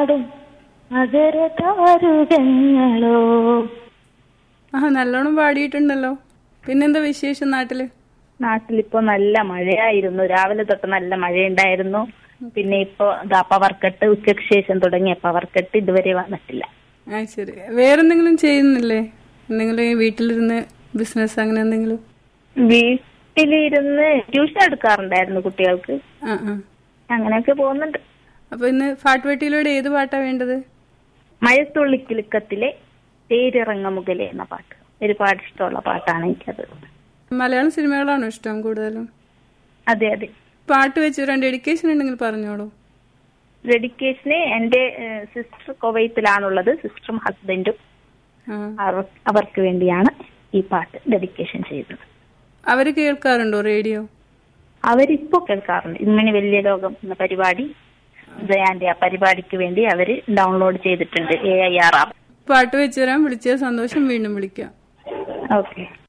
പാടും അതര താരുകങ്ങളോ ആ നല്ലോണം പാടിയിട്ടുണ്ടല്ലോ പിന്നെന്താ വിശേഷം നാട്ടില് നാട്ടിലിപ്പോ നല്ല മഴയായിരുന്നു രാവിലെ തൊട്ട് നല്ല മഴയുണ്ടായിരുന്നു പിന്നെ ഇപ്പോ ദാ പവർ കട്ട് ഉച്ചയ്ക്ക് ശേഷം തുടങ്ങിയ പവർ കട്ട് ഇതുവരെ വന്നിട്ടില്ല ആ ശരി വേറെന്തെങ്കിലും ചെയ്യുന്നില്ലേ എന്തെങ്കിലും ഈ വീട്ടിലിരുന്ന് ബിസിനസ് അങ്ങനെ എന്തെങ്കിലും വീട്ടിലിരുന്ന് ട്യൂഷൻ എടുക്കാറുണ്ടായിരുന്നു കുട്ടികൾക്ക് ആ ആ അങ്ങനെയൊക്കെ പോകുന്നുണ്ട് അപ്പൊ ഇന്ന് പാട്ടുപെട്ടിയിലൂടെ ഏത് പാട്ടാ വേണ്ടത് മഴത്തുള്ളിക്കിലുക്കത്തിലെ തേരിറങ്ങമുകലെ എന്ന പാട്ട് ഒരുപാട് ഇഷ്ടമുള്ള പാട്ടാണ് എനിക്കത് മലയാളം സിനിമകളാണോ ഇഷ്ടം കൂടുതലും അതെ അതെ പാട്ട് വെച്ച് ഒരു ഡെഡിക്കേഷൻ ഉണ്ടെങ്കിൽ പറഞ്ഞോളൂ ഡെഡിക്കേഷന് എന്റെ സിസ്റ്റർ കുവൈത്തിലാണുള്ളത് സിസ്റ്ററും ഹസ്ബൻഡും ആ അവർ- അവർക്ക് വേണ്ടിയാണ് ഈ പാട്ട് ഡെഡിക്കേഷൻ ചെയ്തത് അവര് കേൾക്കാറുണ്ടോ റേഡിയോ അവരിപ്പോ കേൾക്കാറുണ്ട് ഇങ്ങനെ വലിയ ലോകം എന്ന പരിപാടി ജയാന്റെ ആ പരിപാടിക്ക് വേണ്ടി അവര് ഡൗൺലോഡ് ചെയ്തിട്ടുണ്ട് എ ഐ ആർ ആപ്പ് പാട്ട് വെച്ച് തരാൻ വിളിച്ച സന്തോഷം വീണ്ടും വിളിക്കാം ഓക്കെ